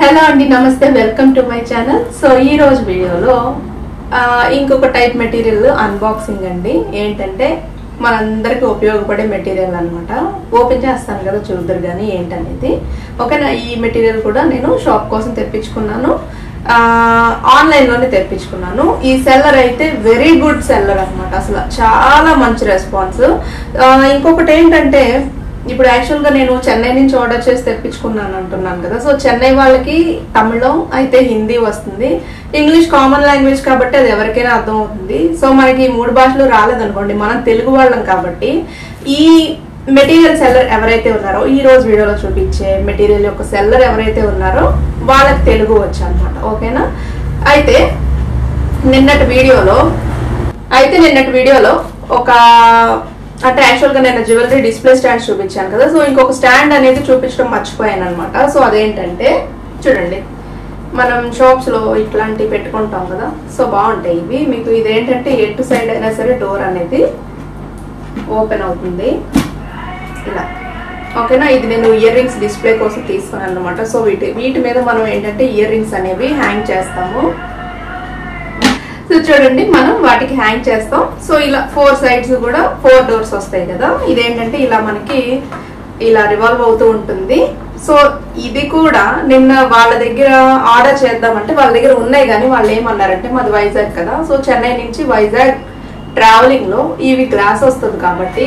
Hello అండి నమస్తే welcome to my channel so ఈ రోజు వీడియోలో ఆ, ఇంకొక టైప్ మెటీరియల్ అన్బాక్సింగ్ అండి ఏంటంటే మనందరికి ఉపయోగపడే మెటీరియల్ అన్నమాట ఓపెన్ చేస్తాను కదా చూద్దరు కానీ ఏంటనేది ఓకేనా ఈ మెటీరియల్ కూడా నేను షాప్ కోసం తెప్పించుకున్నాను ఆ, ఆన్లైన్లోనే తెప్పించుకున్నాను ఈ సెల్లర్ అయితే వెరీ గుడ్ సెల్లర్ అన్నమాట అసలు చాలా మంచి రెస్పాన్స్ ఇంకొకటి ఏంటంటే ఇప్పుడు యాక్చువల్ గా నేను చెన్నై నుంచి ఆర్డర్ చేసి తెప్పించుకున్నాను అంటున్నాను కదా సో చెన్నై వాళ్ళకి తమిళం అయితే హిందీ వస్తుంది ఇంగ్లీష్ కామన్ లాంగ్వేజ్ కాబట్టి అది ఎవరికైనా అర్థం అవుతుంది సో మనకి ఈ మూడు భాషలు రాలేదనుకోండి మనం తెలుగు వాళ్ళం కాబట్టి ఈ మెటీరియల్ సెల్లర్ ఎవరైతే ఉన్నారో ఈ రోజు వీడియోలో చూపించే మెటీరియల్ యొక్క సెల్లర్ ఎవరైతే ఉన్నారో వాళ్ళకి తెలుగు వచ్చు అనమాట ఓకేనా అయితే నిన్నటి వీడియోలో అయితే నిన్నటి వీడియోలో ఒక అంటే యాక్చువల్ గా నేను జ్యువెలరీ డిస్ప్లే స్టాండ్ చూపించాను కదా సో ఇంకొక స్టాండ్ అనేది చూపించడం మర్చిపోయాను అనమాట సో అదేంటంటే చూడండి మనం షాప్స్ లో ఇట్లాంటివి పెట్టుకుంటాం కదా సో బాగుంటాయి ఇవి మీకు ఇదేంటంటే ఎటు సైడ్ అయినా సరే డోర్ అనేది ఓపెన్ అవుతుంది ఇలా ఓకేనా ఇది నేను ఇయర్ రింగ్స్ డిస్ప్లే కోసం తీసుకున్నాను అనమాట సో వీటి వీటి మీద మనం ఏంటంటే ఇయర్ రింగ్స్ అనేవి హ్యాంగ్ చేస్తాము సో చూడండి మనం వాటికి హ్యాంగ్ చేస్తాం సో ఇలా ఫోర్ సైడ్స్ కూడా ఫోర్ డోర్స్ వస్తాయి కదా ఇదేంటంటే ఇలా మనకి ఇలా రివాల్వ్ అవుతూ ఉంటుంది సో ఇది కూడా నిన్న వాళ్ళ దగ్గర ఆర్డర్ చేద్దామంటే వాళ్ళ దగ్గర ఉన్నాయి కానీ వాళ్ళు ఏమన్నారంటే మాది వైజాగ్ కదా సో చెన్నై నుంచి వైజాగ్ ట్రావెలింగ్ లో ఇవి గ్లాస్ వస్తుంది కాబట్టి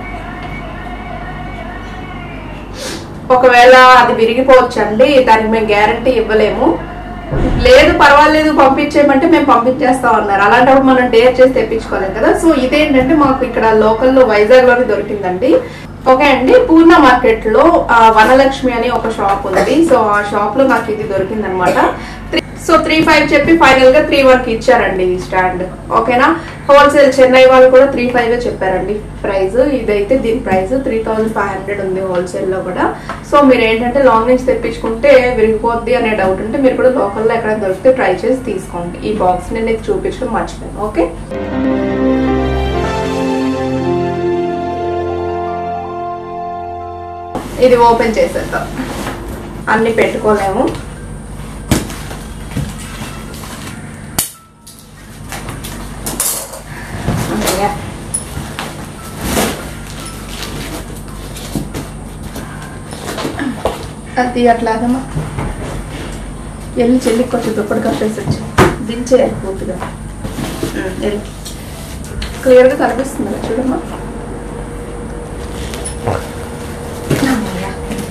ఒకవేళ అది విరిగిపోవచ్చండి దానికి మేము గ్యారంటీ ఇవ్వలేము లేదు పర్వాలేదు పంపించేయమంటే మేము పంపించేస్తాం అన్నారు అలాంటప్పుడు మనం డేర్ చేసి తెప్పించుకోలేం కదా సో ఇదేంటంటే మాకు ఇక్కడ లోకల్లో వైజాగ్ లోనే దొరికిందండి ఓకే అండి పూర్ణ మార్కెట్ లో ఆ, వనలక్ష్మి అని ఒక షాప్ ఉంది సో ఆ షాప్ లో నాకు ఇది దొరికింది అనమాట సో త్రీ ఫైవ్ చెప్పి ఫైనల్ గా త్రీ వరకు ఇచ్చారండి ఈ స్టాండ్ ఓకేనా హోల్సేల్ చెన్నై వాళ్ళు కూడా త్రీ ఫైవ్ చెప్పారండి ప్రైస్ ఇదైతే దీని price three thousand five hundred ఉంది హోల్సేల్ లో కూడా సో మీరు ఏంటంటే లాంగ్ నుంచి తెప్పించుకుంటే విరిగిపోద్ది అనే డౌట్ ఉంటే మీరు కూడా లోకల్లో ఎక్కడ దొరికితే ట్రై చేసి తీసుకోండి ఈ బాక్స్ నేను ఇది చూపించడం మర్చిపోయాను ఓకే ఇది ఓపెన్ చేసేద్దాం అన్ని పెట్టుకోలేము అమ్మయ్య. అది అట్లాగమ్మా వెళ్ళి చెల్లికి కొంచెం దుప్పటి కప్పేసి వచ్చి దించేయాలి పూర్తిగా ఉమ్, వెళ్ళి క్లియర్గా కనిపిస్తుంది చూడమ్మా అమ్మయ్య.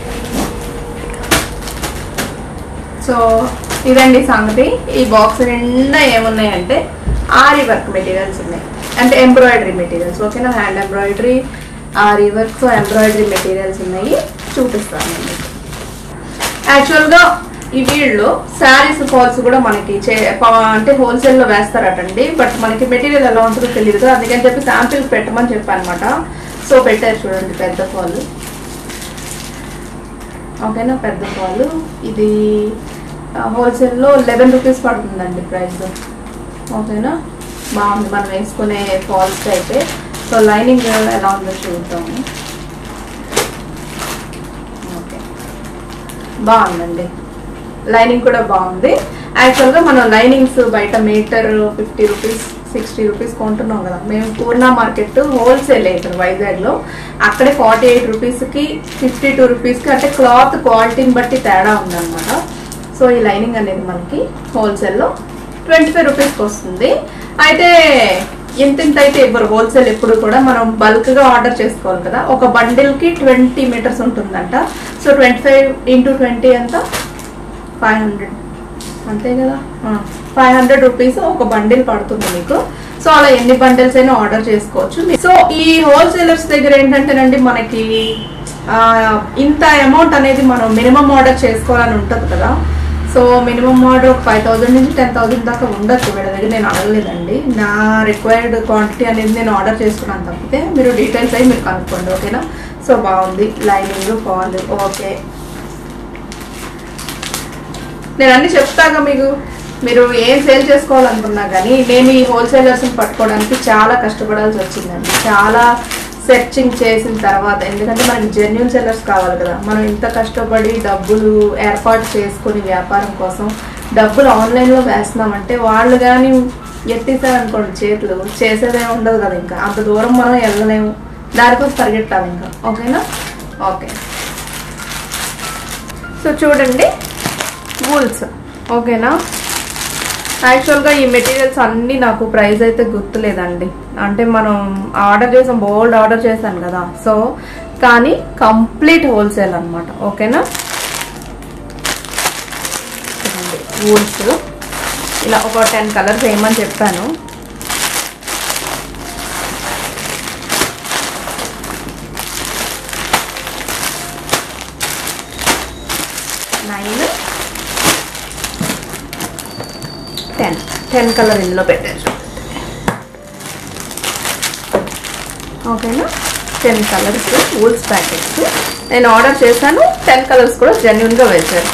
సో ఇదండి సంగతి ఈ బాక్స్ నిండా ఏమున్నాయంటే ఆరి వర్క్ మెటీరియల్స్ ఉన్నాయి అంటే ఎంబ్రాయిడరీ మెటీరియల్స్ ఓకేనా hand embroidery aari work embroidery materials ఉన్నాయి చూపిస్తాను నేను మీకు. యాక్చువల్గా ఈ వీళ్ళు శారీస్ ఫాల్స్ కూడా మనకి చే- ప- అంటే హోల్సేల్లో వేస్తారటండి బట్ మనకి మెటీరియల్ ఎలా ఉంటుందో తెలియదు కదా అందుకని చెప్పి శాంపిల్స్ పెట్టమని చెప్పాను అనమాట సో పెట్టారు చూడండి పెద్ద ఫాల్ ఓకేనా పెద్ద ఫాల్ ఇది హోల్సేల్లో లెవెన్ రూపీస్ పడుతుందండి ప్రైస్ ఓకేనా బాగుంది మనం వేసుకునే ఫాల్స్ అయితే సో లైనింగ్ ఎలా ఉందో చూద్దాము ఓకే బాగుందండి లైనింగ్ కూడా బాగుంది యాక్చువల్గా మనం లైనింగ్స్ బయట meter fifty rupees sixty rupees కొంటున్నాం కదా మేము పూర్ణ మార్కెట్ హోల్సేల్ ఇక్కడ వైజాగ్లో అక్కడే ఫార్టీ ఎయిట్ రూపీస్కి ఫిఫ్టీ టూ రూపీస్కి అంటే క్లాత్ క్వాలిటీని బట్టి తేడా ఉందన్నమాట సో ఈ లైనింగ్ అనేది మనకి హోల్సేల్లో ట్వంటీ ఫైవ్ రూపీస్కి వస్తుంది అయితే ఇంత ఇంత అయితే ఇవ్వరు హోల్సేల్ ఎప్పుడు కూడా మనం బల్క్ గా ఆర్డర్ చేసుకోవాలి కదా ఒక బండిల్ కి ట్వంటీ మీటర్స్ ఉంటుందంట so twenty five into twenty ఎంత ఫైవ్ హండ్రెడ్ అంతే కదా ఫైవ్ హండ్రెడ్ రూపీస్ ఒక బండిల్ పడుతుంది మీకు సో అలా ఎన్ని బండిల్స్ అయినా ఆర్డర్ చేసుకోవచ్చు సో ఈ హోల్సేలర్స్ దగ్గర ఏంటంటేనండి మనకి ఆ, ఇంత అమౌంట్ అనేది మనం మినిమం ఆర్డర్ చేసుకోవాలని ఉంటుంది కదా సో మినిమం ఆర్డర్ ఒక ఫైవ్ థౌసండ్ నుంచి టెన్ థౌసండ్ దాకా ఉండొచ్చు వీళ్ళ దగ్గర నేను అడగలేదండి నా రిక్వైర్డ్ క్వాంటిటీ అనేది నేను ఆర్డర్ చేసుకున్నాను తప్పితే మీరు డీటెయిల్స్ అయి మీరు కనుక్కోండి ఓకేనా సో బాగుంది లైనింగ్ ఫాల్ ఓకే నేను అన్ని చెప్తాగా మీకు మీరు ఏం సేల్ చేసుకోవాలనుకున్నా కానీ నేను ఈ హోల్సేలర్స్ని పట్టుకోవడానికి చాలా కష్టపడాల్సి వచ్చిందండి చాలా సెర్చింగ్ చేసిన తర్వాత ఎందుకంటే మనకి జెన్యున్ సెల్లర్స్ కావాలి కదా మనం ఇంత కష్టపడి డబ్బులు ఏర్పాటు చేసుకుని వ్యాపారం కోసం డబ్బులు ఆన్లైన్లో వేస్తున్నామంటే వాళ్ళు కానీ ఎత్తేసారనుకోండి చేతులు చేసేదే ఉండదు కదా ఇంకా అంత దూరం మనం వెళ్ళలేము దానికోసం పరిగెట్టాలి ఇంకా ఓకేనా ఓకే సో చూడండి వూల్స్ ఓకేనా యాక్చువల్గా ఈ మెటీరియల్స్ అన్నీ నాకు ప్రైస్ అయితే గుర్తులేదండి అంటే మనం ఆర్డర్ చేసాం బోల్డ్ ఆర్డర్ చేశాను కదా సో కానీ కంప్లీట్ హోల్సేల్ అనమాట ఓకేనా చూడండి వూల్స్ ఇలా ఒక టెన్ కలర్స్ వేయమని చెప్పాను నైన్ టెన్ టెన్ కలర్ ఇందులో పెట్టారు ఓకేనా టెన్ కలర్స్ వూల్స్ ప్యాకెట్స్ నేను ఆర్డర్ చేశాను టెన్ కలర్స్ కూడా జెన్యున్గా వేశారు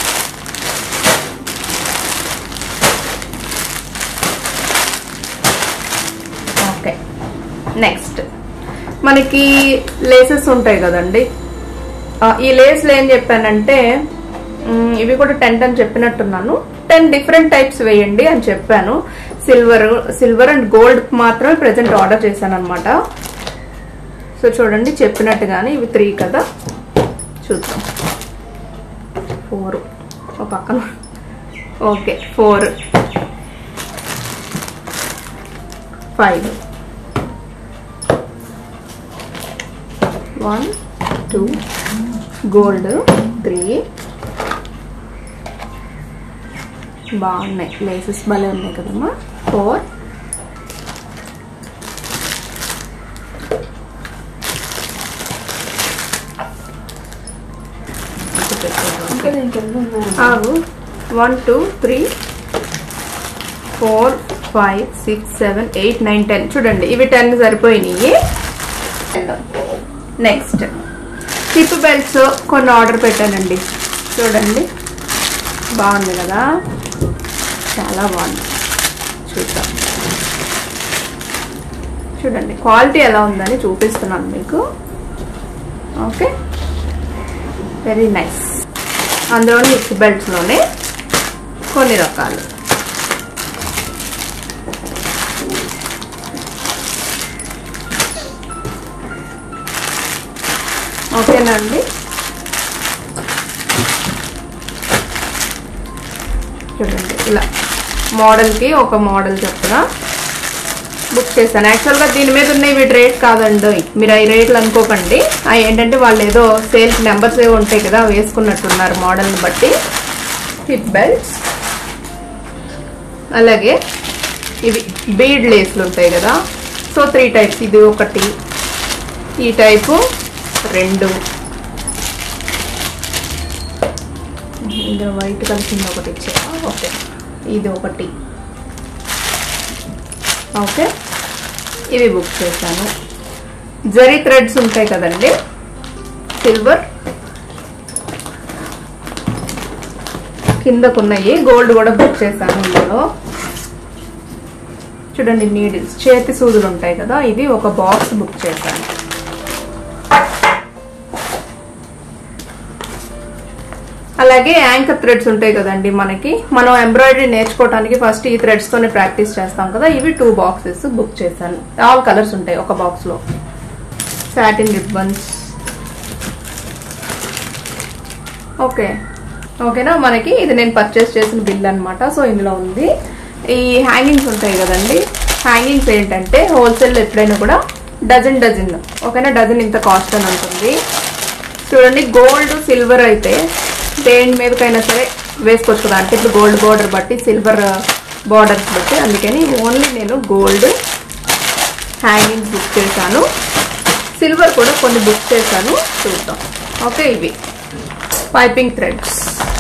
ఓకే నెక్స్ట్ మనకి లేసెస్ ఉంటాయి కదండి ఆ, ఈ లేస్లు ఏం చెప్పానంటే మ్, ఇవి కూడా టెన్ అని చెప్పినట్టున్నాను టెన్ డిఫరెంట్ టైప్స్ వేయండి అని చెప్పాను సిల్వర్ సిల్వర్ అండ్ గోల్డ్ మాత్రమే ప్రెసెంట్ ఆర్డర్ చేశాను అనమాట సో చూడండి చెప్పినట్టుగానే ఇవి త్రీ కదా చూద్దాం ఫోర్ ఒక పక్కన okay four five one two gold three బాగున్నాయి లేసెస్ భలే ఉన్నాయి కదమ్మా ఫోర్ ఆగు one two three four five six seven eight nine ten చూడండి ఇవి టెన్ సరిపోయినాయి నెక్స్ట్ హిప్ బెల్ట్స్ కొన్ని ఆర్డర్ పెట్టానండి చూడండి బాగుంది కదా చాలా బాగుంది చూద్దాం చూడండి క్వాలిటీ ఎలా ఉందని చూపిస్తున్నాను మీకు ఓకే వెరీ నైస్ అందులోని హిప్ బెల్ట్స్లోనే కొన్ని రకాలు ఓకేనా అండి చూడండి ఇలా మోడల్కి ఒక మోడల్ చొప్పున బుక్ చేశాను యాక్చువల్గా దీని మీద ఉన్న వీటి రేట్ కాదండి మీరు అవి రేట్లు అనుకోకండి అవి ఏంటంటే వాళ్ళు ఏదో సేల్స్ నెంబర్స్ ఏవో ఉంటాయి కదా అవి వేసుకున్నట్టున్నారు మోడల్ని బట్టి హిప్ బెల్ట్స్ అలాగే ఇవి బీడ్ లేస్లు ఉంటాయి కదా సో త్రీ టైప్స్ ఇది ఒకటి ఈ టైపు రెండు ఇందులో వైట్ కలిసింది ఒకటి ఇచ్చా ఓకే ఇది ఒకటి ఓకే ఇవి బుక్ చేశాను జరీ థ్రెడ్స్ ఉంటాయి కదండి సిల్వర్ కిందకున్నాయి గోల్డ్ కూడా బుక్ చేశాను ఇందులో చూడండి నీడిల్స్ చేతి సూదులు ఉంటాయి కదా ఇది ఒక బాక్స్ బుక్ చేశాను అలాగే యాంకర్ థ్రెడ్స్ ఉంటాయి కదండి మనకి మనం ఎంబ్రాయిడరీ నేర్చుకోవడానికి ఫస్ట్ ఈ థ్రెడ్స్ తోనే ప్రాక్టీస్ చేస్తాం కదా ఇవి టూ బాక్సెస్ బుక్ చేశాను ఆల్ కలర్స్ ఉంటాయి ఒక బాక్స్ లో సాటిన్ రిబ్బన్స్ ఓకే ఓకేనా మనకి ఇది నేను పర్చేస్ చేసిన బిల్ అన్నమాట సో ఇందులో ఉంది ఈ హ్యాంగింగ్స్ ఉంటాయి కదండి హ్యాంగింగ్స్ ఏంటంటే హోల్సేల్ ఎప్పుడైనా కూడా డజన్ డజన్ ఓకేనా డజన్ ఇంత కాస్ట్ అని ఉంటుంది చూడండి గోల్డ్ సిల్వర్ అయితే దేని మీదకైనా సరే వేసుకోవచ్చు కదా అంటే ఇప్పుడు గోల్డ్ బార్డర్ బట్టి సిల్వర్ బార్డర్స్ బట్టి అందుకని ఓన్లీ నేను గోల్డ్ హ్యాంగింగ్స్ బుక్ చేశాను సిల్వర్ కూడా కొన్ని బుక్ చేశాను చూద్దాం ఓకే ఇవి పైపింగ్ థ్రెడ్స్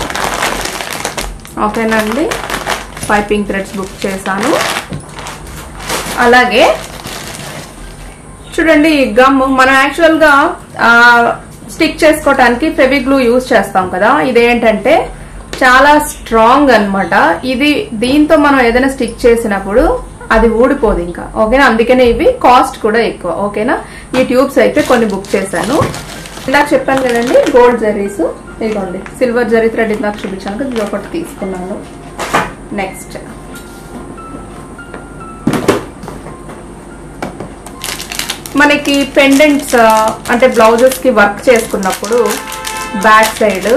ఓకేనా అండి పైపింగ్ థ్రెడ్స్ బుక్ చేశాను అలాగే చూడండి ఈ గమ్ మనం యాక్చువల్గా స్టిక్ చేసుకోవటానికి ఫెవిగ్లూ యూజ్ చేస్తాం కదా ఇదేంటంటే చాలా స్ట్రాంగ్ అన్నమాట ఇది దీంతో మనం ఏదైనా స్టిక్ చేసినప్పుడు అది ఊడిపోదు ఇంకా ఓకేనా అందుకనే ఇవి కాస్ట్ కూడా ఎక్కువ ఓకేనా ఈ ట్యూబ్స్ అయితే కొన్ని బుక్ చేశాను ఇందాక చెప్పాను కదండి గోల్డ్ జరీస్ ఇదిగోండి సిల్వర్ జరీ థ్రెడ్ ఇందాక చూపించాను కదా ఇది ఒకటి తీసుకున్నాను నెక్స్ట్ మనకి పెండెంట్స్ అంటే బ్లౌజెస్ కి వర్క్ చేసుకున్నప్పుడు back side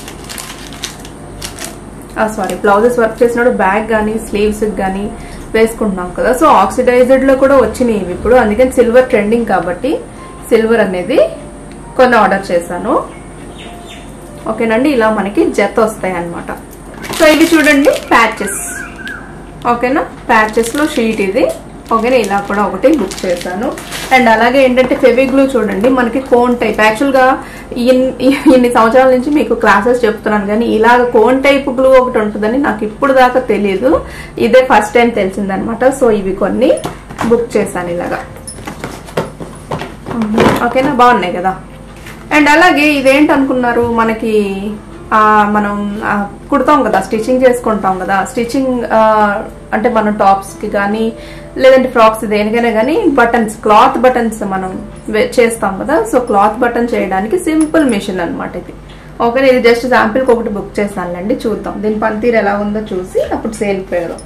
sari blouses work చేసినప్పుడు బ్యాక్ కానీ స్లీవ్స్ కానీ వేసుకుంటున్నాం కదా సో ఆక్సిడైజ్డ్ లో కూడా వచ్చినాయి ఇవి ఇప్పుడు అందుకని సిల్వర్ ట్రెండింగ్ కాబట్టి సిల్వర్ అనేది కొన్ని ఆర్డర్ చేశాను ఓకేనండి ఇలా మనకి జత వస్తాయి అన్నమాట సో ఇది చూడండి ప్యాచెస్ ఓకేనా ప్యాచెస్ లో షీట్ ఇది ఓకేనా ఇలా కూడా ఒకటి బుక్ చేశాను అండ్ అలాగే ఏంటంటే ఫెవిగ్లూ చూడండి మనకి కోన్ టైప్ యాక్చువల్గా ఇన్ని సంవత్సరాల నుంచి మీకు క్లాసెస్ చెప్తున్నాను కానీ ఇలాగ కోన్ టైప్ గ్లూ ఒకటి ఉంటుందని నాకు ఇప్పుడు దాకా తెలియదు ఇదే ఫస్ట్ టైం తెలిసిందనమాట సో ఇవి కొన్ని బుక్ చేశాను ఇలాగా ఓకేనా బాగున్నాయి కదా అండ్ అలాగే ఇదేంటి అనుకున్నారు మనకి ఆ, మనం ఆ, కుడతాం కదా స్టిచ్చింగ్ చేసుకుంటాం కదా స్టిచ్చింగ్ అంటే మనం టాప్స్ కి కానీ లేదంటే ఫ్రాక్స్ దేనికైనా కానీ బటన్స్ క్లాత్ బటన్స్ మనం వే- చేస్తాం కదా సో క్లాత్ బటన్ చేయడానికి సింపుల్ మిషన్ అన్నమాట ఇది ఓకే ఇది జస్ట్ శాంపిల్కి ఒకటి బుక్ చేశానులేండి చూద్దాం దీని పనితీరు ఎలా ఉందో చూసి అప్పుడు సేల్ పేరు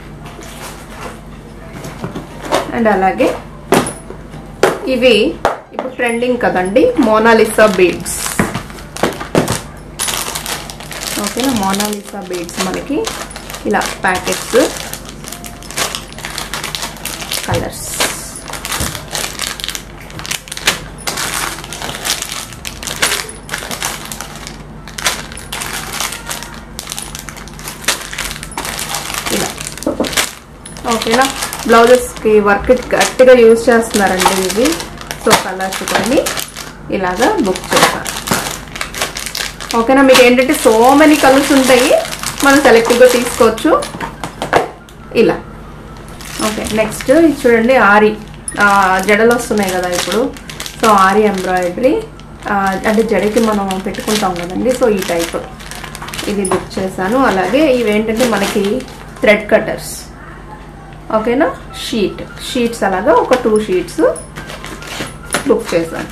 అండ్ అలాగే ఇవి ఇప్పుడు ట్రెండింగ్ కదండి మోనాలిసా బీడ్స్ ఓకేనా మోనాలిసా బీడ్స్ మనకి ఇలా ప్యాకెట్స్ కలర్స్ ఇలా ఓకేనా బ్లౌజెస్కి వర్క్ గట్టిగా యూజ్ చేస్తున్నారండి ఇవి సో కలర్స్ కొన్ని ఇలాగా బుక్ చేస్తాను ఓకేనా మీకు ఏంటంటే సో మెనీ కలర్స్ ఉంటాయి మనం సెలెక్టివ్గా తీసుకోవచ్చు ఇలా ఓకే నెక్స్ట్ ఇది చూడండి ఆరి ఆ, జడలు వస్తున్నాయి కదా ఇప్పుడు సో ఆరి ఎంబ్రాయిడరీ అంటే జడకి మనం పెట్టుకుంటాం కదండి సో ఈ టైప్ ఇది బుక్ చేశాను అలాగే ఇవేంటంటే మనకి థ్రెడ్ కటర్స్ ఓకేనా షీట్ షీట్స్ అలాగా ఒక టూ షీట్స్ బుక్ చేశాను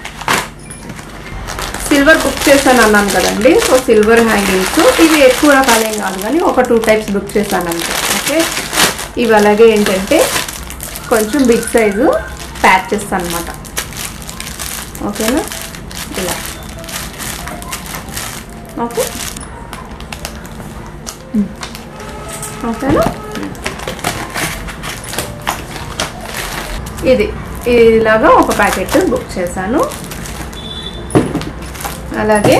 సిల్వర్ బుక్ చేశాను అన్నాను కదండి సో సిల్వర్ హ్యాంగింగ్స్ ఇవి ఎక్కువ రకాలేం కాదు కానీ ఒక టూ టైప్స్ బుక్ చేశాను అంతే ఓకే ఇవి అలాగే ఏంటంటే కొంచెం బిగ్ సైజు ప్యాచెస్ అన్నమాట ఓకేనా ఇలా ఓకే ఓకేనా ఇది ఇలాగా ఒక ప్యాకెట్ బుక్ చేశాను అలాగే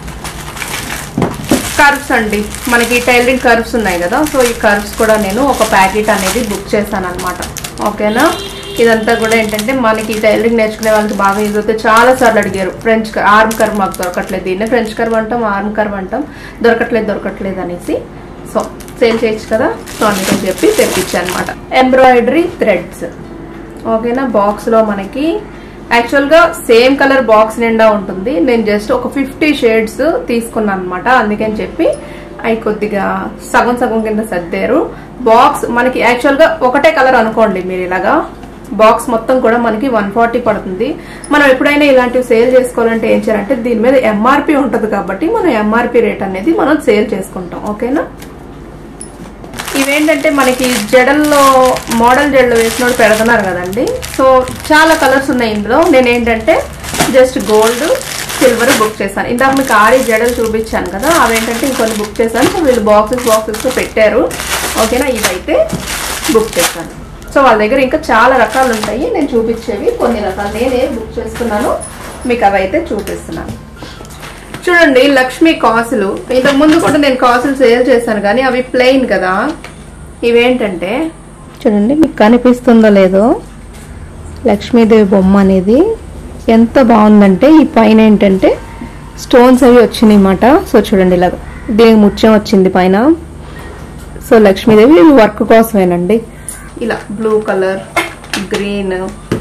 కర్వ్స్ అండి మనకి టైలరింగ్ కర్వ్స్ ఉన్నాయి కదా సో ఈ కర్వ్స్ కూడా నేను ఒక ప్యాకెట్ అనేది బుక్ చేశాను అనమాట ఓకేనా ఇదంతా కూడా ఏంటంటే మనకి టైలరింగ్ నేర్చుకునే వాళ్ళకి బాగా యూజ్ అవుతుంది చాలా సార్లు అడిగారు ఫ్రెంచ్ ఆర్మ్ కర్వ్ మాకు దొరకట్లేదు దీన్ని ఫ్రెంచ్ కర్వ్ అంటాం ఆర్మ్ కర్వ్ అంటాం దొరకట్లేదు దొరకట్లేదు అనేసి సో సేల్ చేయొచ్చు కదా సో అందుకని చెప్పి తెప్పించాను అనమాట ఎంబ్రాయిడరీ థ్రెడ్స్ ఓకేనా బాక్స్ లో మనకి యాక్చువల్ గా సేమ్ కలర్ బాక్స్ నిండా ఉంటుంది నేను జస్ట్ ఒక ఫిఫ్టీ షేడ్స్ తీసుకున్నాను అనమాట అందుకని చెప్పి అవి కొద్దిగా సగం సగం కింద సర్దారు బాక్స్ మనకి యాక్చువల్ గా ఒకటే కలర్ అనుకోండి మీరు ఇలాగా బాక్స్ మొత్తం కూడా మనకి వన్ ఫార్టీ పడుతుంది మనం ఎప్పుడైనా ఇలాంటివి సేల్ చేసుకోవాలంటే ఏం చేయాలంటే దీని మీద ఎంఆర్పి ఉంటుంది కాబట్టి మనం ఎంఆర్పి రేట్ అనేది మనం సేల్ చేసుకుంటాం ఓకేనా ఇవేంటంటే మనకి జడల్లో మోడల్ జడలు వేసినోడు పెడుతున్నారు కదండి సో చాలా కలర్స్ ఉన్నాయి ఇందులో నేను ఏంటంటే జస్ట్ గోల్డ్ సిల్వర్ బుక్ చేశాను ఇందాక మీకు ఆరి జడలు చూపించాను కదా అవేంటంటే ఇంకొన్ని బుక్ చేశాను సో వీళ్ళు బాక్సెస్ బాక్సెస్ పెట్టారు ఓకేనా ఇవైతే బుక్ చేశాను సో వాళ్ళ దగ్గర ఇంకా చాలా రకాలు ఉంటాయి నేను చూపించేవి కొన్ని రకాలు నేనే బుక్ చేస్తున్నాను మీకు అవైతే చూపిస్తున్నాను చూడండి లక్ష్మి కాసులు ఇంతకు ముందు కూడా నేను కాసులు సేల్ చేశాను కానీ అవి ప్లెయిన్ కదా ఇవేంటంటే చూడండి మీకు కనిపిస్తుందో లేదో లక్ష్మీదేవి బొమ్మ అనేది ఎంత బాగుందంటే ఈ పైన ఏంటంటే స్టోన్స్ అవి వచ్చినాయి అన్నమాట సో చూడండి ఇలా దీనికి ముత్యం వచ్చింది పైన సో లక్ష్మీదేవి ఇవి వర్క్ కోసమేనండి ఇలా బ్లూ కలర్ గ్రీన్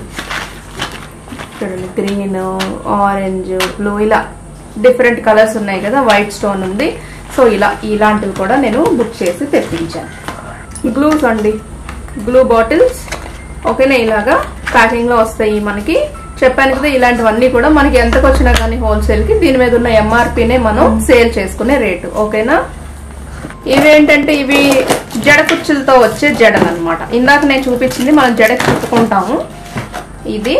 చూడండి గ్రీన్ ఆరెంజ్ బ్లూ ఇలా డిఫరెంట్ కలర్స్ ఉన్నాయి కదా వైట్ స్టోన్ ఉంది సో ఇలా ఇలాంటివి కూడా నేను బుక్ చేసి తెప్పించాను గ్లూస్ అండి గ్లూ బాటిల్స్ ఓకేనా ఇలాగా ప్యాకింగ్ లో వస్తాయి మనకి చెప్పాను కదా ఇలాంటివన్నీ కూడా మనకి ఎంతకు వచ్చినా కానీ హోల్సేల్ కి దీని మీద ఉన్న ఎంఆర్పీనే మనం సేల్ చేసుకునే రేటు ఓకేనా ఇవి ఏంటంటే ఇవి జడ కుచ్చులతో వచ్చే జడలు అనమాట ఇందాక నేను చూపించింది మనం జడకి చుట్టుకుంటాము ఇది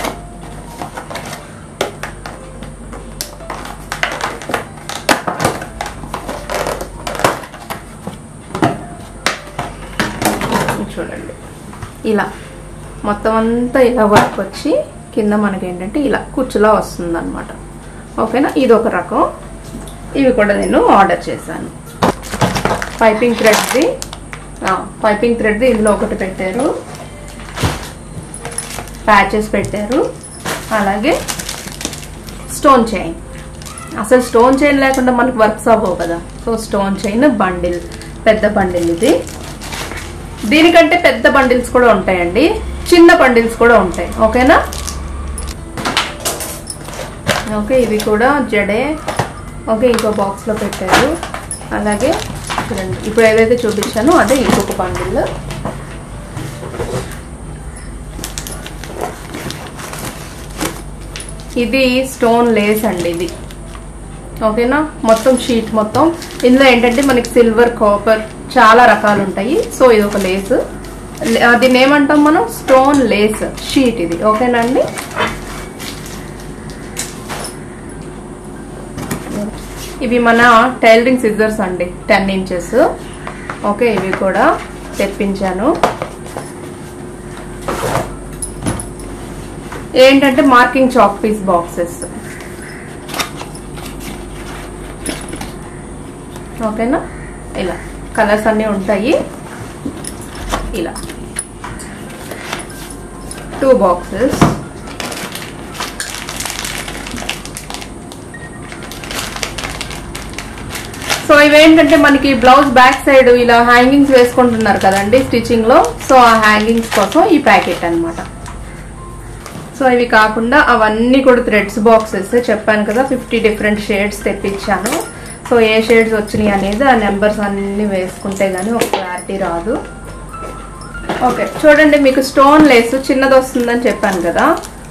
చూడండి ఇలా మొత్తం అంతా ఇలా వర్క్ వచ్చి కింద మనకి ఏంటంటే ఇలా కుచ్చులా వస్తుంది అనమాట ఓకేనా ఇది ఒక రకం ఇవి కూడా నేను ఆర్డర్ చేశాను పైపింగ్ థ్రెడ్ది పైపింగ్ థ్రెడ్ది ఇందులో ఒకటి పెట్టారు ప్యాచెస్ పెట్టారు అలాగే స్టోన్ చైన్ అసలు స్టోన్ చైన్ లేకుండా మనకు వర్క్స్ అవ్వవు కదా సో స్టోన్ చైన్ బండిల్ పెద్ద బండిల్ ఇది దీనికంటే పెద్ద బండిల్స్ కూడా ఉంటాయండి చిన్న బండిల్స్ కూడా ఉంటాయి ఓకేనా ఓకే ఇది కూడా జడే ఓకే ఇంకో బాక్స్లో పెట్టారు అలాగే చూడండి ఇప్పుడు ఏదైతే చూపించానో అదే ఇంకొక బండిల్ ఇది స్టోన్ లేస్ అండి ఇది ఓకేనా మొత్తం షీట్ మొత్తం ఇందులో ఏంటంటే మనకి సిల్వర్ కాపర్ చాలా రకాలు ఉంటాయి సో ఇది ఒక లేస్ దీన్ని ఏమంటాం మనం స్టోన్ లేస్ షీట్ ఇది ఓకేనా అండి ఇవి మన టైలరింగ్ సిజర్స్ అండి టెన్ ఇంచెస్ ఓకే ఇవి కూడా తెప్పించాను ఏంటంటే మార్కింగ్ చాక్ పీస్ బాక్సెస్ ఓకేనా ఇలా కలర్స్ అన్నీ ఉంటాయి ఇలా టూ బాక్సెస్ సో ఇవేంటంటే మనకి బ్లౌజ్ బ్యాక్ సైడ్ ఇలా హ్యాంగింగ్స్ వేసుకుంటున్నారు కదండి స్టిచ్చింగ్ లో సో ఆ హ్యాంగింగ్స్ కోసం ఈ ప్యాకెట్ అనమాట సో ఇవి కాకుండా అవన్నీ కూడా థ్రెడ్స్ బాక్సెస్ చెప్పాను కదా ఫిఫ్టీ డిఫరెంట్ షేడ్స్ తెప్పించాను సో ఏ షేడ్స్ వచ్చినాయి అనేది ఆ నెంబర్స్ అన్ని వేసుకుంటే గానీ ఒక క్లారిటీ రాదు ఓకే చూడండి మీకు స్టోన్ లేస్ చిన్నది వస్తుందని చెప్పాను కదా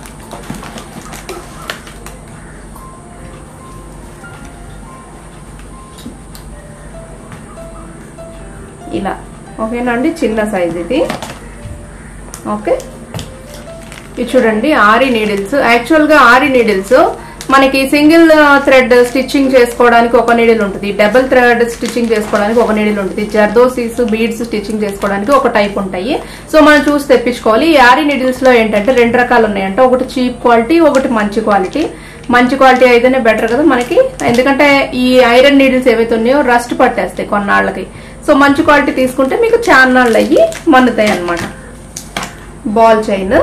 ఇలా ఓకేనా అండి చిన్న సైజ్ ఇది ఓకే ఇది చూడండి ఆరి నీడిల్స్ యాక్చువల్గా ఆరి నీడిల్స్ మనకి సింగిల్ థ్రెడ్ స్టిచ్చింగ్ చేసుకోవడానికి ఒక నీడిల్ ఉంటుంది డబుల్ థ్రెడ్ స్టిచ్చింగ్ చేసుకోవడానికి ఒక నీడిల్ ఉంటుంది జర్దోసీస్ బీడ్స్ స్టిచ్చింగ్ చేసుకోవడానికి ఒక టైప్ ఉంటాయి సో మనం చూసి తెప్పించుకోవాలి ఈ ఆరి నీడిల్స్ లో ఏంటంటే రెండు రకాలు ఉన్నాయంటే ఒకటి చీప్ క్వాలిటీ ఒకటి మంచి క్వాలిటీ మంచి క్వాలిటీ అయితేనే బెటర్ కదా మనకి ఎందుకంటే ఈ ఐరన్ నీడిల్స్ ఏవైతే ఉన్నాయో రస్ట్ పట్టేస్తాయి కొన్నాళ్ళకి సో మంచి క్వాలిటీ తీసుకుంటే మీకు చాన్నాళ్ళు అయ్యి మన్నుతాయి అనమాట బాల్ చైన్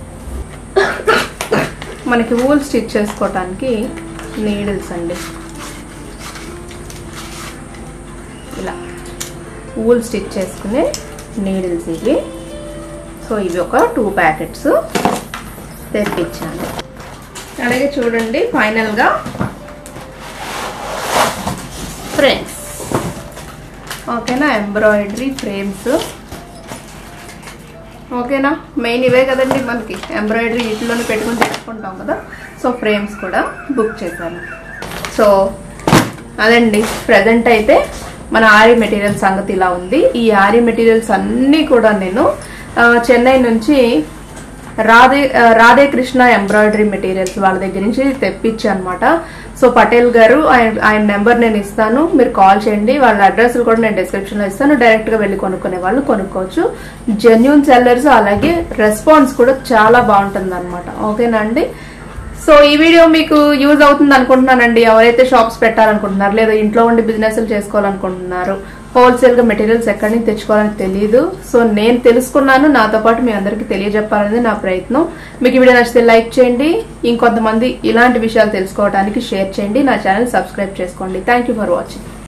మనకి వూల్ స్టిచ్ చేసుకోవటానికి నీడిల్స్ అండి ఇలా వూల్ స్టిచ్ చేసుకునే నీడిల్స్ ఇవి సో ఇవి ఒక టూ ప్యాకెట్స్ తెప్పించాను అలాగే చూడండి ఫైనల్గా ఫ్రేమ్స్ ఓకేనా ఎంబ్రాయిడరీ ఫ్రేమ్స్ ఓకేనా మెయిన్ ఇవే కదండి మనకి ఎంబ్రాయిడరీ వీటిలోనే పెట్టుకుని తెచ్చుకుంటాం కదా సో ఫ్రేమ్స్ కూడా బుక్ చేశాను సో అదండి ప్రజెంట్ అయితే మన ఆరి మెటీరియల్ సంగతి ఇలా ఉంది ఈ ఆరి మెటీరియల్స్ అన్నీ కూడా నేను ఆ, చెన్నై నుంచి రాధే ఆ, రాధే కృష్ణ ఎంబ్రాయిడరీ మెటీరియల్స్ వాళ్ళ దగ్గర నుంచి తెప్పించి అనమాట సో పటేల్ గారు ఆయన ఆయన నెంబర్ నేను ఇస్తాను మీరు కాల్ చేయండి వాళ్ళ అడ్రస్ కూడా నేను డిస్క్రిప్షన్ లో ఇస్తాను డైరెక్ట్ గా వెళ్ళి కొనుక్కునే వాళ్ళు కొనుక్కోవచ్చు జెన్యున్ సెల్లర్స్ అలాగే రెస్పాన్స్ కూడా చాలా బాగుంటుంది అనమాట ఓకేనా అండి సో ఈ వీడియో మీకు యూజ్ అవుతుంది అనుకుంటున్నానండి ఎవరైతే షాప్స్ పెట్టాలనుకుంటున్నారు లేదా ఇంట్లో ఉండి బిజినెస్ చేసుకోవాలనుకుంటున్నారు హోల్సేల్ గా మెటీరియల్స్ ఎక్కడి నుంచి తెచ్చుకోవాలని తెలియదు సో నేను తెలుసుకున్నాను నాతో పాటు మీ అందరికీ తెలియజెప్పాలనేది నా ప్రయత్నం మీకు ఈ వీడియో నచ్చితే లైక్ చేయండి ఇంకొంతమంది ఇలాంటి విషయాలు తెలుసుకోవడానికి షేర్ చేయండి నా ఛానల్ సబ్స్క్రైబ్ చేసుకోండి థ్యాంక్ ఫర్ వాచింగ్